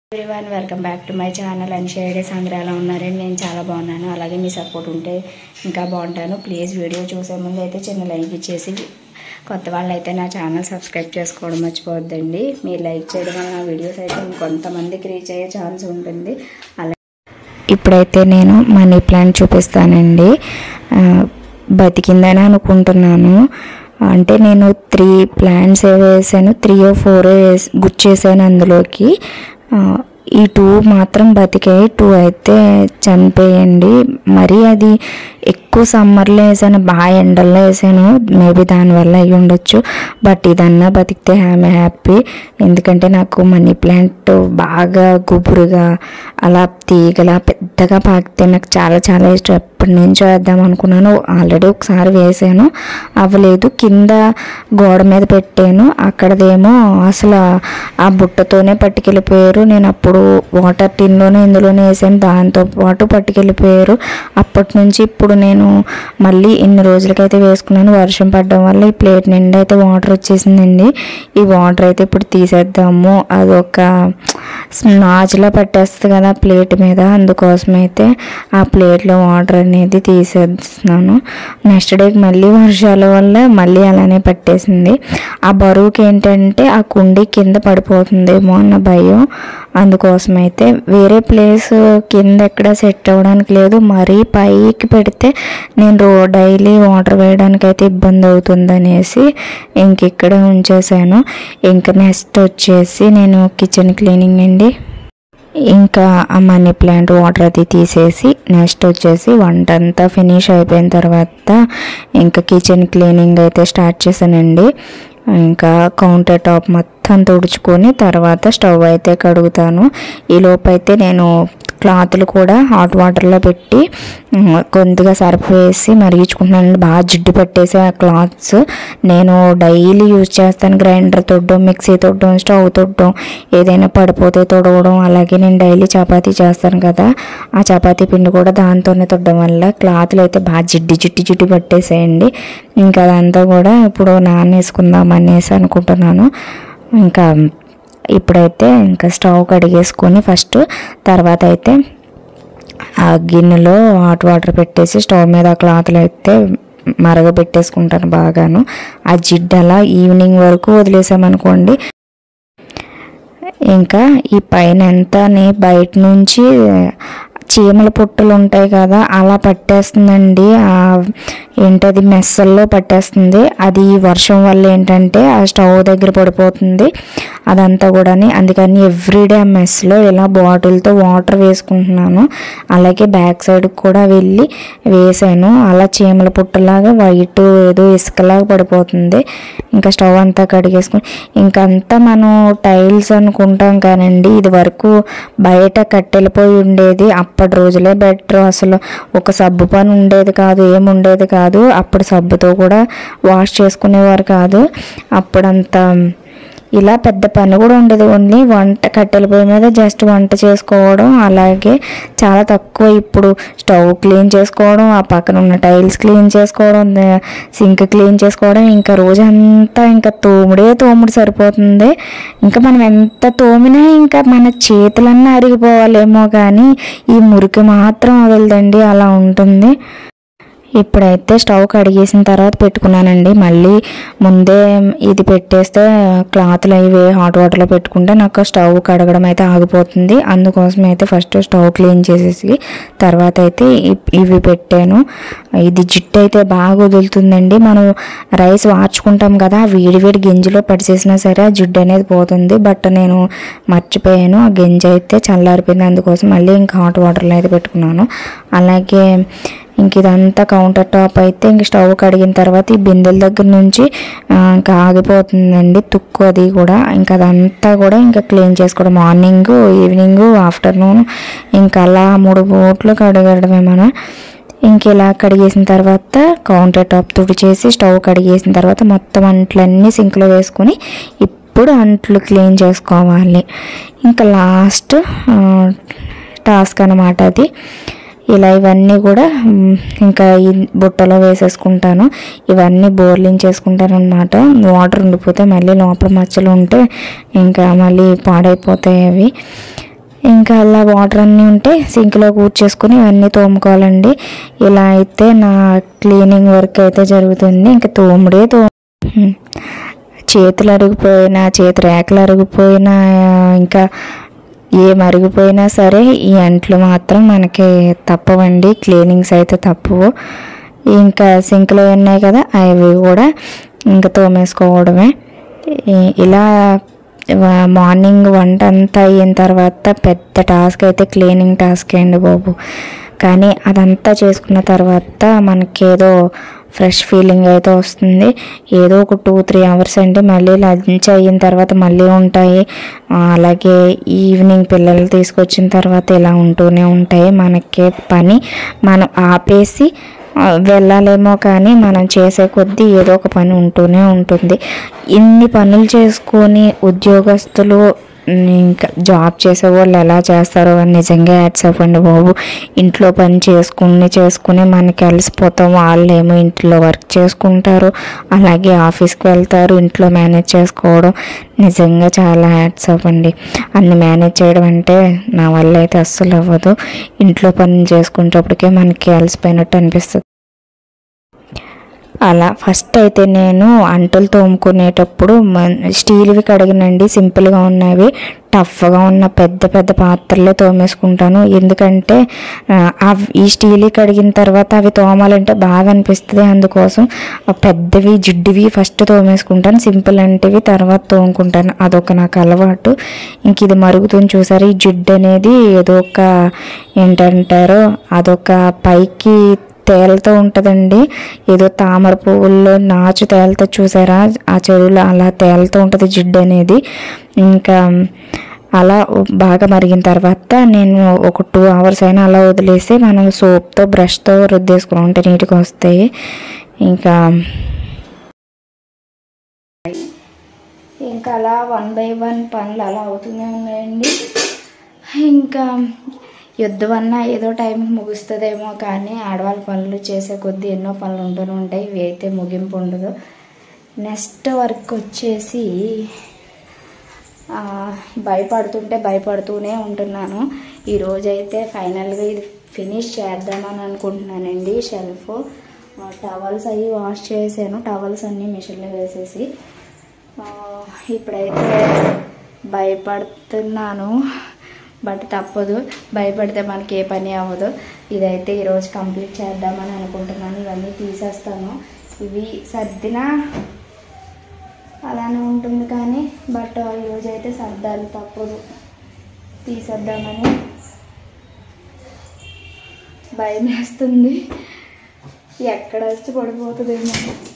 Everyone welcome back to my channel and షేడేస్ అందరూ ఎలా ఉన్నారండి నేను చాలా బాగున్నాను అలాగే మీ సపోర్ట్ ఉంటే ఇంకా బాగుంటాను ప్లీజ్ వీడియో చూసే ముందు అయితే చిన్న లైక్ ఇచ్చేసి కొత్త వాళ్ళు అయితే నా ఛానల్ సబ్స్క్రైబ్ చేసుకోవడం మర్చిపోవద్దండి మీరు లైక్ చేయడం వల్ల నా వీడియోస్ అయితే ఇంకొంతమందికి రీచ్ అయ్యే ఛాన్స్ ఉంటుంది అలా ఇప్పుడైతే నేను మనీ ప్లాంట్ చూపిస్తానండి ఆ, బతికిందని అనుకుంటున్నాను అంటే నేను త్రీ ప్లాంట్స్ ఏ వేసాను త్రీ ఓ ఫోర్ గుచ్చేసాను అందులోకి ఆ, ఈ టూ మాత్రం బతికాయి టూ అయితే చనిపోయండి మరి అది ఎక్కువ సమ్మర్లో వేసాను బాగా ఎండల్లో వేసాను మేబీ దానివల్ల అయ్యి ఉండొచ్చు బట్ ఇదన్నా బతికితే హ్యామీ హ్యాపీ ఎందుకంటే నాకు మనీ ప్లాంట్ బాగా గుబురుగా అలా తీగలా పెద్దగా పాకితే నాకు చాలా చాలా ఇష్టం ఎప్పటి నుంచో వేద్దాం అనుకున్నాను ఆల్రెడీ ఒకసారి వేసాను అవ్వలేదు కింద గోడ మీద పెట్టాను అక్కడదేమో అసలు ఆ బుట్టతోనే పట్టుకెళ్ళిపోయారు నేను అప్పుడు వాటర్ టిన్లోనే ఇందులోనే వేసాను దాంతో పాటు పట్టుకెళ్ళిపోయారు అప్పటి నుంచి ఇప్పుడు నేను మళ్ళీ ఇన్ని రోజులకైతే వేసుకున్నాను వర్షం పడడం వల్ల ఈ ప్లేట్ నిండా అయితే వాటర్ వచ్చేసిందండి ఈ వాటర్ అయితే ఇప్పుడు తీసేద్దాము అదొక నాచులా పట్టేస్తుంది కదా ప్లేట్ మీద అందుకోసం అయితే ఆ ప్లేట్లో వాటర్ అనేది తీసేస్తున్నాను నెక్స్ట్ డేకి మళ్ళీ వర్షాల వల్ల మళ్ళీ అలానే పట్టేసింది ఆ బరువుకి ఏంటంటే ఆ కుండి కింద పడిపోతుందేమో అన్న భయం అందుకోసం అయితే వేరే ప్లేస్ కింద ఎక్కడ సెట్ అవ్వడానికి లేదు మరీ పైకి పెడితే నేను రో డైలీ వాటర్ వేయడానికి అయితే ఇబ్బంది అవుతుంది అనేసి ఇంక ఇక్కడే ఉంచేసాను ఇంకా నెక్స్ట్ వచ్చేసి నేను కిచెన్ క్లీనింగ్ అండి ఇంకా ఆ మనీ ప్లాంట్ వాటర్ అది తీసేసి నెక్స్ట్ వచ్చేసి వంట అంతా ఫినిష్ అయిపోయిన తర్వాత ఇంకా కిచెన్ క్లీనింగ్ అయితే స్టార్ట్ చేశానండి ఇంకా కౌంటర్ టాప్ మొత్తం తుడుచుకొని తర్వాత స్టవ్ అయితే కడుగుతాను ఈ లోపు అయితే నేను క్లాత్లు కూడా హాట్ వాటర్లో పెట్టి ఉమ్, కొద్దిగా సర్ఫ్ వేసి మరిగించుకుంటున్నాను బాగా జిడ్డు పట్టేసి ఆ క్లాత్స్ నేను డైలీ యూజ్ చేస్తాను గ్రైండర్ తొడ్డం మిక్సీ తొడ్డం స్టవ్ తొడ్డం ఏదైనా పడిపోతే తొడవడం అలాగే నేను డైలీ చపాతీ చేస్తాను కదా ఆ చపాతీ పిండి కూడా దాంతోనే తొడ్డం వల్ల క్లాత్లు అయితే బాగా జిడ్డు జిడ్డు జిడ్డు పట్టేసేయండి ఇంకా అదంతా కూడా ఇప్పుడు నానేసుకుందాం అనేసి అనుకుంటున్నాను ఇంకా ఇప్పుడైతే ఇంకా స్టవ్ కడిగేసుకొని ఫస్ట్ తర్వాత అయితే ఆ గిన్నెలో హాట్ వాటర్ పెట్టేసి స్టవ్ మీద ఆ క్లాత్లు అయితే మరగబెట్టేసుకుంటాను బాగాను ఆ జిడ్డు అలా ఈవినింగ్ వరకు వదిలేసామనుకోండి ఇంకా ఈ పైన అంతాని బయట నుంచి చీమల పుట్టలు ఉంటాయి కదా అలా పట్టేస్తుందండి ఆ ఏంటది మెస్సల్లో పట్టేస్తుంది అది ఈ వర్షం వల్ల ఏంటంటే ఆ స్టవ్ దగ్గర పడిపోతుంది అదంతా కూడాని అందుకని ఎవ్రీడే ఆ మెస్లో ఇలా బాటిల్తో వాటర్ వేసుకుంటున్నాను అలాగే బ్యాక్ సైడ్ కూడా వెళ్ళి వేసాను అలా చీమల పుట్టలాగా వైట్ ఏదో ఇసుకలాగా పడిపోతుంది ఇంకా స్టవ్ అంతా కడిగేసుకుని ఇంకంతా మనం టైల్స్ అనుకుంటాం కానండి ఇది వరకు బయట కట్టెలిపోయి ఉండేది అప్పటి రోజులే బెటర్ అసలు ఒక సబ్బు పని ఉండేది కాదు ఏమి ఉండేది కాదు అప్పుడు సబ్బుతో కూడా వాష్ చేసుకునేవారు కాదు అప్పుడంతా ఇలా పెద్ద పని కూడా ఉండేది ఓన్లీ వంట కట్టెల పొయ్యి మీద జస్ట్ వంట చేసుకోవడం అలాగే చాలా తక్కువ ఇప్పుడు స్టవ్ క్లీన్ చేసుకోవడం ఆ పక్కన ఉన్న టైల్స్ క్లీన్ చేసుకోవడం సింక్ క్లీన్ చేసుకోవడం ఇంకా రోజంతా ఇంకా తోముడే తోముడు సరిపోతుంది ఇంకా మనం ఎంత తోమినా ఇంకా మన చేతులన్నీ అరిగిపోవాలేమో కానీ ఈ మురికి మాత్రం వదలదండి అలా ఉంటుంది ఇప్పుడైతే స్టవ్ కడిగేసిన తర్వాత పెట్టుకున్నానండి మళ్ళీ ముందే ఇది పెట్టేస్తే క్లాత్లు అవి హాట్ వాటర్లో పెట్టుకుంటే నాకు స్టవ్ కడగడం అయితే ఆగిపోతుంది అందుకోసం అయితే ఫస్ట్ స్టవ్ క్లీన్ చేసేసి తర్వాత అయితే ఇ- ఇవి పెట్టాను ఇది జిట్టు అయితే బాగా వదులుతుందండి మనం రైస్ వార్చుకుంటాం కదా ఆ వేడి వేడి గింజలో పడిచేసినా సరే ఆ జిడ్డు అనేది పోతుంది బట్ నేను మర్చిపోయాను ఆ గింజ అయితే చల్లారిపోయింది అందుకోసం మళ్ళీ ఇంకా హాట్ వాటర్లో అయితే పెట్టుకున్నాను అలాగే ఇంక ఇదంతా కౌంటర్ టాప్ అయితే ఇంక స్టవ్ కడిగిన తర్వాత ఈ బిందెల దగ్గర నుంచి ఆ, ఇంకా ఆగిపోతుందండి తుక్కు అది కూడా ఇంకా అదంతా కూడా ఇంకా క్లీన్ చేసుకోవడం మార్నింగ్ ఈవినింగ్ ఆఫ్టర్నూన్ ఇంకా అలా మూడు పూట్లు కడగడమే మనం ఇంక ఇలా కడిగేసిన తర్వాత కౌంటర్ టాప్ తుడిచేసి స్టవ్ కడిగేసిన తర్వాత మొత్తం అంట్లన్నీ సింక్లో వేసుకొని ఇప్పుడు అంట్లు క్లీన్ చేసుకోవాలి ఇంకా లాస్ట్ టాస్క్ అనమాట అది ఇలా ఇవన్నీ కూడా మ్, ఇంకా ఈ బుట్టలో వేసేసుకుంటాను ఇవన్నీ బోర్లింగ్ చేసుకుంటాను అనమాట వాటర్ ఉండిపోతే మళ్ళీ లోపల మచ్చలు ఉంటే ఇంకా మళ్ళీ పాడైపోతాయి అవి ఇంకా అలా వాటర్ అన్నీ ఉంటే సింక్లో కూర్చేసుకుని ఇవన్నీ తోముకోవాలండి ఇలా అయితే నా క్లీనింగ్ వర్క్ అయితే జరుగుతుంది ఇంకా తోముడే తో హ్మ్. చేతులు అరిగిపోయినా చేతి రేఖలు అరిగిపోయినా ఇంకా ఏం అరిగిపోయినా సరే ఈ అంట్లు మాత్రం మనకి తప్పవండి క్లీనింగ్స్ అయితే తప్పవు ఇంకా సింక్లో ఉన్నాయి కదా అవి కూడా ఇంకా తోమేసుకోవడమే ఈ- ఇలా వ- మార్నింగ్ వంట అంతా అయిన తర్వాత పెద్ద టాస్క్ అయితే క్లీనింగ్ టాస్క్ అండి బాబు కానీ అదంతా చేసుకున్న తర్వాత మనకేదో ఫ్రెష్ ఫీలింగ్ అయితే వస్తుంది ఏదో ఒక టూ త్రీ అవర్స్ అంటే మళ్ళీ లంచ్ అయిన తర్వాత మళ్ళీ ఉంటాయి ఆ, అలాగే ఈవినింగ్ పిల్లలు తీసుకొచ్చిన తర్వాత ఇలా ఉంటూనే ఉంటాయి మనకే పని మనం ఆపేసి ఆ, వెళ్ళాలేమో కానీ మనం చేసే కొద్దీ ఏదో ఒక పని ఉంటూనే ఉంటుంది ఇన్ని పనులు చేసుకొని ఉద్యోగస్తులు ఉమ్, ఇంకా జాబ్ చేసే వాళ్ళు ఎలా చేస్తారో అని నిజంగా యాడ్స్ అవ్వండి బాబు ఇంట్లో పని చేసుకుని చేసుకుని మనకి అలసిపోతాం వాళ్ళు ఏమో ఇంట్లో వర్క్ చేసుకుంటారు అలాగే ఆఫీస్కి వెళ్తారు ఇంట్లో మేనేజ్ చేసుకోవడం నిజంగా చాలా యాడ్స్ అవ్వండి అన్ని మేనేజ్ చేయడం అంటే నా వల్ల అయితే అస్సలు అవ్వదు ఇంట్లో పని చేసుకునేటప్పటికే మనకి అలసిపోయినట్టు అనిపిస్తుంది అలా ఫస్ట్ అయితే నేను అంటలు తోముకునేటప్పుడు మ- స్టీల్వి కడిగినండి సింపుల్గా ఉన్నవి టఫ్గా ఉన్న పెద్ద పెద్ద పాత్రలే తోమేసుకుంటాను ఎందుకంటే ఆ, అవి ఈ స్టీల్ కడిగిన తర్వాత అవి తోమాలంటే బాగా అనిపిస్తుంది అందుకోసం ఆ పెద్దవి జిడ్డువి ఫస్ట్ తోమేసుకుంటాను సింపుల్ అంటేవి తర్వాత తోముకుంటాను అదొక నాకు అలవాటు ఇంక ఇది మరుగుతుంది చూసారు ఈ జిడ్డు అనేది ఏదో ఒక ఏంటంటారో అదొక పైకి తేలుతూ ఉంటుందండి ఏదో తామర పువ్వుల్లో నాచు తేలుతో చూసారా ఆ చెరువులో అలా తేలుతూ ఉంటుంది జిడ్డు అనేది ఇంకా అలా బాగా మరిగిన తర్వాత నేను ఒక టూ అవర్స్ అయినా అలా వదిలేసి మనం సోప్తో బ్రష్తో రుద్దేసుకుని ఉంటే నీట్గా వస్తాయి ఇంకా ఇంకా అలా వన్ బై వన్ పనులు అలా అవుతూనే ఉన్నాయండి ఇంకా యుద్ధం అన్నా ఏదో టైంకి ముగుస్తుందేమో కానీ ఆడవాళ్ళ పనులు చేసే కొద్దీ ఎన్నో పనులు ఉంటూనే ఉంటాయి ఇవి అయితే ముగింపు ఉండదు నెక్స్ట్ వర్క్ వచ్చేసి ఆ, భయపడుతుంటే భయపడుతూనే ఉంటున్నాను ఈరోజైతే ఫైనల్గా ఇది ఫినిష్ చేద్దామని అనుకుంటున్నానండి షెల్ఫ్ టవల్స్ అవి వాష్ చేశాను టవల్స్ అన్నీ మిషన్లో వేసేసి ఆ, ఇప్పుడైతే భయపడుతున్నాను బట్ తప్పదు భయపడితే మనకి ఏ పని అవ్వదు ఇదైతే ఈరోజు కంప్లీట్ చేద్దామని అనుకుంటున్నాను ఇవన్నీ తీసేస్తాను ఇవి సర్దిన అలానే ఉంటుంది కానీ బట్ ఈరోజు అయితే సర్దాలి తప్పదు తీసేద్దామని భయం వేస్తుంది ఎక్కడ వచ్చి పడిపోతుందేమో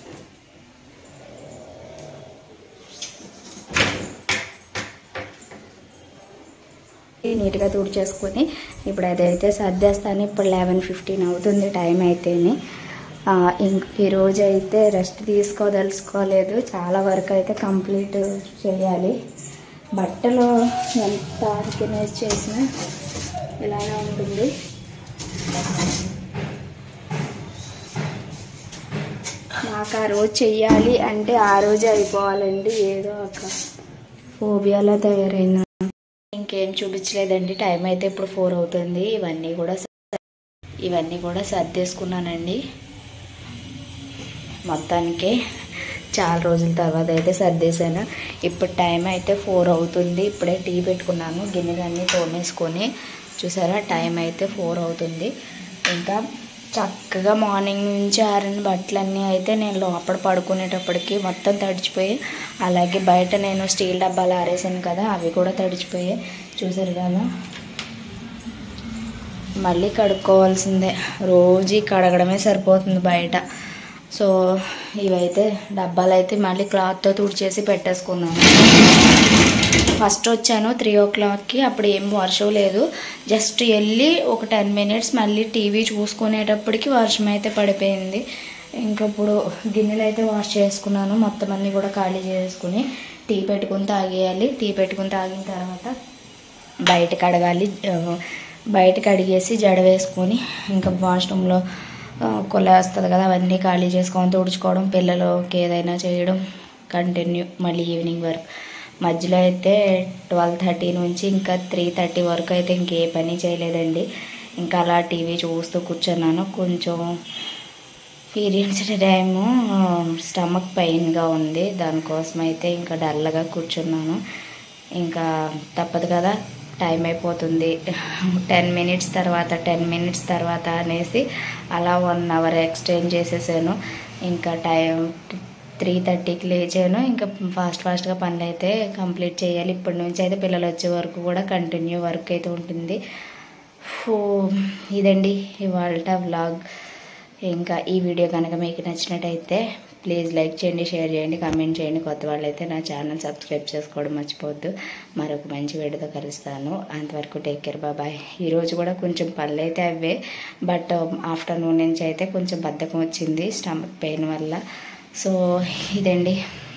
నీట్గా తుడిచేసుకొని ఇప్పుడు అదైతే సర్దేస్తాను ఇప్పుడు లెవెన్ ఫిఫ్టీన్ అవుతుంది టైం అయితేనే ఆ, ఇంక ఈరోజు అయితే రెస్ట్ తీసుకోదలుచుకోలేదు చాలా వరకు అయితే కంప్లీట్ చేయాలి బట్టలు ఎంత ఆర్గనైజ్ చేసినా ఇలానే ఉంటుంది నాకు ఆ రోజు చెయ్యాలి అంటే ఆ రోజే అయిపోవాలండి ఏదో ఒక ఫోబియాలా తయారైన ఇంకేం చూపించలేదండి టైం అయితే ఇప్పుడు ఫోర్ అవుతుంది ఇవన్నీ కూడా స- ఇవన్నీ కూడా సర్దేసుకున్నానండి మొత్తానికి చాలా రోజుల తర్వాత అయితే సర్దేశాను ఇప్పుడు టైం అయితే ఫోర్ అవుతుంది ఇప్పుడే టీ పెట్టుకున్నాను గిన్నెలన్నీ తోమేసుకొని చూసారా టైం అయితే ఫోర్ అవుతుంది ఇంకా చక్కగా మార్నింగ్ నుంచి ఆరిన బట్టలన్నీ అయితే నేను లోపల పడుకునేటప్పటికి మొత్తం తడిచిపోయి అలాగే బయట నేను స్టీల్ డబ్బాలు ఆరేసాను కదా అవి కూడా తడిచిపోయాయి చూసారు కదా మళ్ళీ కడుక్కోవాల్సిందే రోజు కడగడమే సరిపోతుంది బయట సో ఇవైతే డబ్బాలు అయితే మళ్ళీ క్లాత్తో తుడిచేసి పెట్టేసుకున్నాను ఫస్ట్ వచ్చాను త్రీ ఓ క్లాక్కి అప్పుడు ఏం వర్షం లేదు జస్ట్ వెళ్ళి ఒక టెన్ మినిట్స్ మళ్ళీ టీవీ చూసుకునేటప్పటికి వర్షం అయితే పడిపోయింది ఇంకా ఇప్పుడు గిన్నెలు అయితే వాష్ చేసుకున్నాను మొత్తం అన్నీ కూడా ఖాళీ చేసుకుని టీ పెట్టుకుని తాగేయాలి టీ పెట్టుకుని తాగిన తర్వాత బయట కడగాలి ఆ, బయట కడిగేసి జడ వేసుకొని ఇంకా వాష్రూమ్లో కొల వస్తుంది కదా అవన్నీ ఖాళీ చేసుకొని తుడుచుకోవడం పిల్లలకి ఏదైనా చేయడం కంటిన్యూ మళ్ళీ ఈవినింగ్ వరకు మధ్యలో అయితే ట్వెల్వ్ థర్టీ నుంచి ఇంకా త్రీ థర్టీ వరకు అయితే ఇంకే పని చేయలేదండి ఇంకా అలా టీవీ చూస్తూ కూర్చున్నాను కొంచెం పీరియడ్స్ టైము స్టమక్ పెయిన్గా ఉంది దానికోసం అయితే ఇంకా డల్గా కూర్చున్నాను ఇంకా తప్పదు కదా టైం అయిపోతుంది టెన్ మినిట్స్ తర్వాత టెన్ మినిట్స్ తర్వాత అనేసి అలా వన్ అవర్ ఎక్స్టెండ్ చేసేసాను ఇంకా టైం త్రీ థర్టీకి లేచాను ఇంకా ఫాస్ట్ ఫాస్ట్గా పనులు అయితే కంప్లీట్ చేయాలి ఇప్పటి నుంచి అయితే పిల్లలు వచ్చే వరకు కూడా కంటిన్యూ వర్క్ అయితే ఉంటుంది ఫో ఇదండి ఇవాళ వ్లాగ్ ఇంకా ఈ వీడియో కనుక మీకు నచ్చినట్టయితే ప్లీజ్ లైక్ చేయండి షేర్ చేయండి కామెంట్ చేయండి కొత్త వాళ్ళైతే నా ఛానల్ సబ్స్క్రైబ్ చేసుకోవడం మర్చిపోవద్దు మరొక మంచి వీడియోతో కలుస్తాను అంతవరకు టేక్ కేర్ బాబాయ్ ఈరోజు కూడా కొంచెం పళ్ళు అయితే అవే బట్ ఆఫ్టర్నూన్ నుంచి అయితే కొంచెం బద్ధకం వచ్చింది స్టమక్ పెయిన్ వల్ల సో ఇదండి